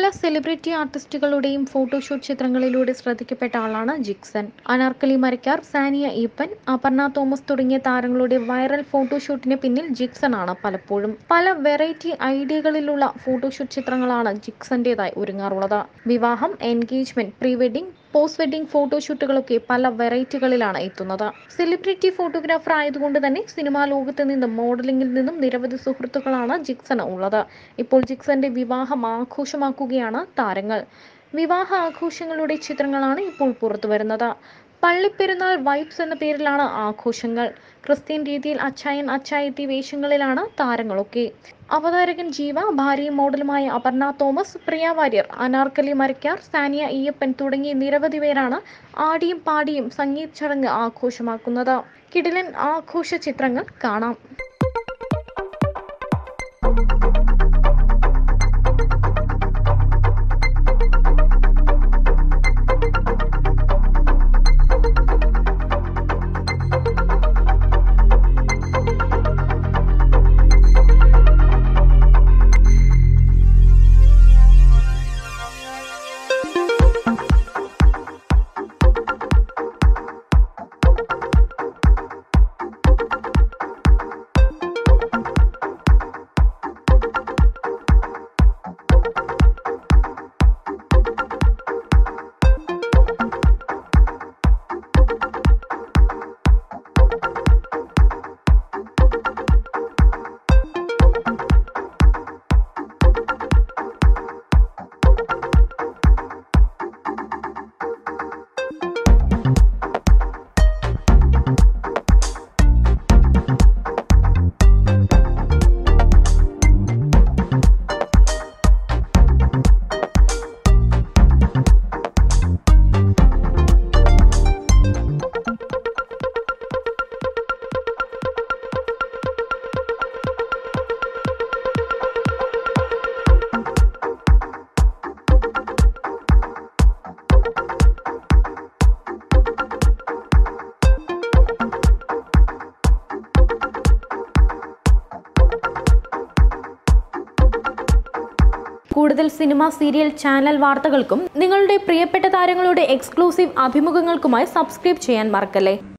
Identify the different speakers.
Speaker 1: പല celebrity ആർട്ടിസ്റ്റുകളുടെയും photoshoot ചിത്രങ്ങളിലൂടെ ശ്രദ്ധിക്കപ്പെട്ട ആളാണ് ജിക്സൺ അനാർക്കലി മരക്കാർ സാനിയ ഈപ്പൻ അപർണ തോമസ് തുടങ്ങിയ താരങ്ങളുടെ വൈറൽ ഫോട്ടോഷൂട്ടിന് പിന്നിൽ ജിക്സൺ ആണ് പലപ്പോഴും പല വെറൈറ്റി ഐഡിയകളിലുള്ള ഫോട്ടോഷൂട്ട് ചിത്രങ്ങളാണ് ജിക്സന്റേതായി ഒരുങ്ങാറുള്ളത് വിവാഹം engagement pre wedding post wedding ഫോട്ടോഷൂട്ടുകളൊക്കെ പല വെറൈറ്റികളിലാണ് എത്തുന്നത് സെലിബ്രിറ്റി ഫോട്ടോഗ്രാഫർ ആയതുകൊണ്ട് തന്നെ സിനിമാ ലോകത്ത് നിന്നും മോഡലിംഗിൽ നിന്നും നിരവധി സുഹൃത്തുക്കളാണ് ജിക്സണ് ഉള്ളത് ഇപ്പോൾ ജിക്സന്റെ വിവാഹം ആഘോഷമാക്കുകയാണ് താരങ്ങൾ വിവാഹ ആഘോഷങ്ങളുടെ ചിത്രങ്ങളാണ് ഇപ്പോൾ പുറത്തു വരുന്നത് പള്ളിപ്പെരുന്നാൾ വൈബ്സ് എന്ന പേരിലാണ് ആഘോഷങ്ങൾ ക്രിസ്ത്യൻ രീതിയിൽ അച്ചായൻ അച്ചായത്തി വേഷങ്ങളിലാണ് താരങ്ങളൊക്കെ അവതാരകൻ ജീവ ഭാര്യയും മോഡലുമായ അപർണ തോമസ് പ്രിയ വാര്യർ അനാർക്കലി മരക്കാർ സാനിയ ഈയപ്പൻ തുടങ്ങി നിരവധി പേരാണ് ആടിയും പാടിയും സംഗീത ചടങ്ങ് ആഘോഷമാക്കുന്നത് കിടിലൻ ആഘോഷ ചിത്രങ്ങൾ കാണാം കൂടുതൽ സിനിമ സീരിയൽ ചാനൽ വാർത്തകൾക്കും നിങ്ങളുടെ പ്രിയപ്പെട്ട താരങ്ങളുടെ എക്സ്ക്ലൂസീവ് അഭിമുഖങ്ങൾക്കുമായി സബ്സ്ക്രൈബ് ചെയ്യാൻ മറക്കല്ലേ